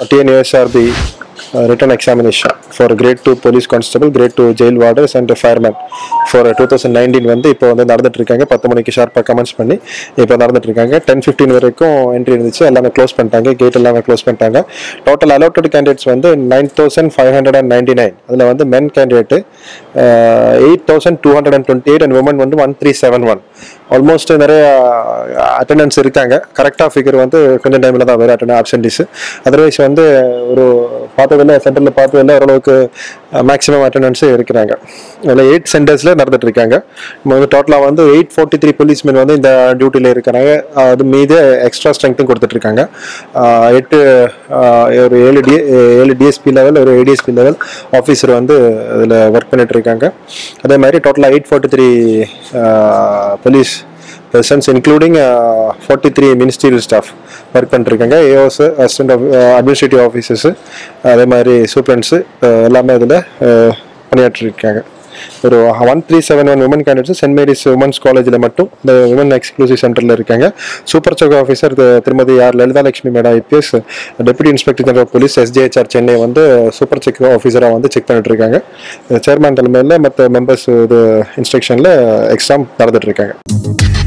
TNUSRB written examination for grade two police constable grade two jail warders and fireman for two thousand nineteen வந்து இப்போ வந்து நடந்துட்டு இருக்காங்க பத்து மணிக்கு ஷார்ப்பாக கமெண்ட்ஸ் பண்ணி இப்போ நடந்துட்டு இருக்காங்க டென் ஃபிஃப்டின் வரைக்கும் என்ட்ரி இருந்துச்சு எல்லாமே க்ளோஸ் பண்ணிட்டாங்க கேட் எல்லாமே க்ளோஸ் பண்ணிட்டாங்க டோட்டல் அலோட்டட் கேண்டிடேட்ஸ் வந்து nine thousand five hundred and ninety nine அதில் வந்து men candidate eight thousand two hundred and twenty eight and women வந்து one three seven one almost நிறைய அட்டண்டன்ஸ் இருக்காங்க கரெக்டாக ஃபிகர் வந்து கொஞ்சம் டைமில் தான் வரும் அட்டன் ஆப்சன்டிஸ் அதர்வைஸ் வந்து ஒரு பார்த்ததில்ல சென்டரில் பார்த்ததில்ல ஓரளவுக்கு மேக்ஸிமம் அட்டண்டன்ஸு இருக்கிறாங்க அதில் எயிட் சென்டர்ஸில் நடந்துட்டு இருக்காங்க நம்ம வந்து டோட்டலாக வந்து எயிட் ஃபார்ட்டி த்ரீ போலீஸ்மேன் வந்து இந்த டியூட்டியில் இருக்கிறாங்க அது மீது எக்ஸ்ட்ரா ஸ்ட்ரென்த்தும் கொடுத்துட்ருக்காங்க எட்டு ஆஹ் ஒரு ஏழு டி ஏழு டிஎஸ்பி லெவல் ஒரு ஏடிஎஸ்பி லெவல் ஆஃபீஸர் வந்து அதில் ஒர்க் பண்ணிட்டு இருக்காங்க அதே மாதிரி டோட்டலாக eight forty three police persons including forty three ministerial staff work பண்ணிருக்காங்க ஏஓஸ் அசிஸ்டன்ட் அட்மினிஸ்ட்ரேட்டிவ் ஆஃபீஸர்ஸு அதே மாதிரி சூப்பரண்ட்ஸு எல்லாமே இதில் பணியாற்றிருக்காங்க ஒரு one three seven one women candidates Saint Mary's women's காலேஜில் மட்டும் இந்த உமன் எக்ஸ்க்ளூசிவ் சென்டரில் இருக்காங்க சூப்பர் செக் ஆஃபீஸர் திருமதி R Lalitha Lakshmi madam IPS deputy inspector general police SJHR Chennai வந்து சூப்பர் செக் ஆஃபீஸராக வந்து செக் பண்ணிட்டு இருக்காங்க சேர்மேன் தலைமையில் மற்ற மெம்பர்ஸ் இது இன்ஸ்ட்ரக்ஷனில் எக்ஸாம் நடந்துட்டு இருக்காங்க